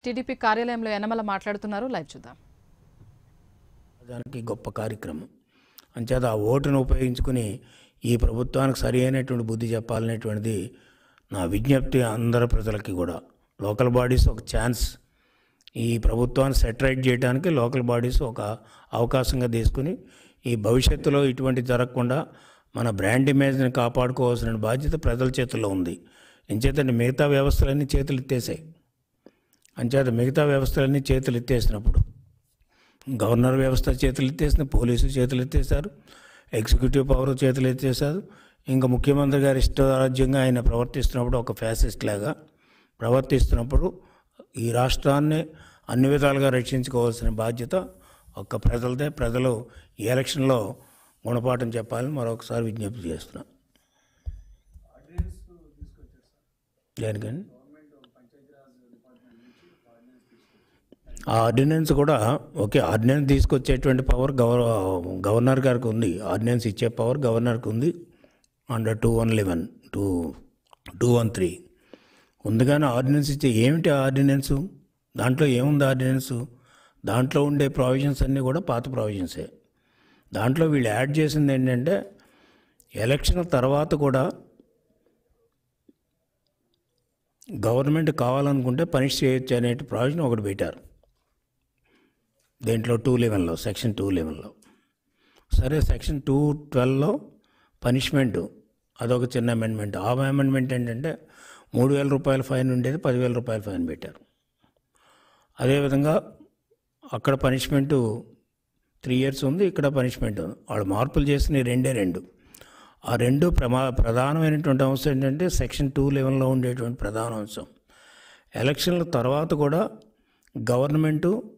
TDP కార్యాలయంలో యనమల మాట్లాడుతున్నారు live చూద్దాం దానికి గొప్ప కార్యక్రమం అంచేత ఆ ఓటును ఉపయోగించుకుని ఈ ప్రభుత్వానికి సరి అయినటువంటి బుద్ధి చెప్పాలనేటువంటిది నా విజ్ఞప్తి అందరి ప్రజలకి కూడా లోకల్ బాడీస్ ఒక ఛాన్స్ ఈ ప్రభుత్వాన్ని సెటరైట్ చేయడానికి లోకల్ బాడీస్ ఒక అవకాశంగా తీసుకుని ఈ భవిష్యత్తులో ఇటువంటి జరగకుండా మన బ్రాండ్ ఇమేజ్ని కాపాడుకోవాల్సిన బాధ్యత ప్రజల చేతుల్లో ఉంది ఎంచేతంటే మిగతా వ్యవస్థలన్నీ చేతులు ఎత్తేసాయి అంచేత మిగతా వ్యవస్థలన్నీ చేతులు ఎత్తేసినప్పుడు గవర్నర్ వ్యవస్థ చేతులు ఎత్తేసిన పోలీసు చేతులు ఎత్తేసారు ఎగ్జిక్యూటివ్ పవర్ చేతులు ఎత్తేసారు ఇంకా ముఖ్యమంత్రి గారి ఇష్టరాజ్యంగా ఆయన ప్రవర్తిస్తున్నప్పుడు ఒక ఫ్యాసిస్ట్ లాగా ప్రవర్తిస్తున్నప్పుడు ఈ రాష్ట్రాన్ని అన్ని విధాలుగా రక్షించుకోవాల్సిన బాధ్యత ఒక్క ప్రజలదే ప్రజలు ఈ ఎలక్షన్లో గుణపాఠం చెప్పాలని మరొకసారి విజ్ఞప్తి చేస్తున్నా దేనికండి ఆ ఆర్డినెన్స్ కూడా ఓకే ఆర్డినెన్స్ తీసుకొచ్చేటువంటి పవర్ గవర్ గవర్నర్ గారికి ఉంది ఆర్డినెన్స్ ఇచ్చే పవర్ గవర్నర్కి ఉంది under two one eleven two two one three ఉంది కానీ ఆర్డినెన్స్ ఇచ్చే ఏమిటి ఆర్డినెన్స్ దాంట్లో ఏముంది ఆర్డినెన్స్ దాంట్లో ఉండే ప్రావిజన్స్ అన్నీ కూడా పాత ప్రావిజన్సే దాంట్లో వీళ్ళు యాడ్ చేసింది ఏంటంటే ఎలక్షన్ తర్వాత కూడా గవర్నమెంట్ కావాలనుకుంటే పనిష్ చేయొచ్చు అనే ప్రావిజన్ ఒకటి పెట్టారు దేంట్లో టూ లెవెన్లో సెక్షన్ టూ లెవెన్లో సరే సెక్షన్ టూ ట్వెల్వ్లో పనిష్మెంట్ అదొక చిన్న అమెండ్మెంట్ ఆ అమెండ్మెంట్ ఏంటంటే మూడు వేల రూపాయల ఫైన్ ఉండేది పదివేల రూపాయల ఫైన్ పెట్టారు అదేవిధంగా అక్కడ పనిష్మెంటు త్రీ ఇయర్స్ ఉంది ఇక్కడ పనిష్మెంట్ ఉంది వాళ్ళు మార్పులు చేసిన రెండే రెండు ఆ రెండు ప్రమా ప్రధానమైనటువంటి అంశం ఏంటంటే సెక్షన్ టూ లెవెన్లో ఉండేటువంటి ప్రధాన అంశం ఎలక్షన్ల తర్వాత కూడా గవర్నమెంటు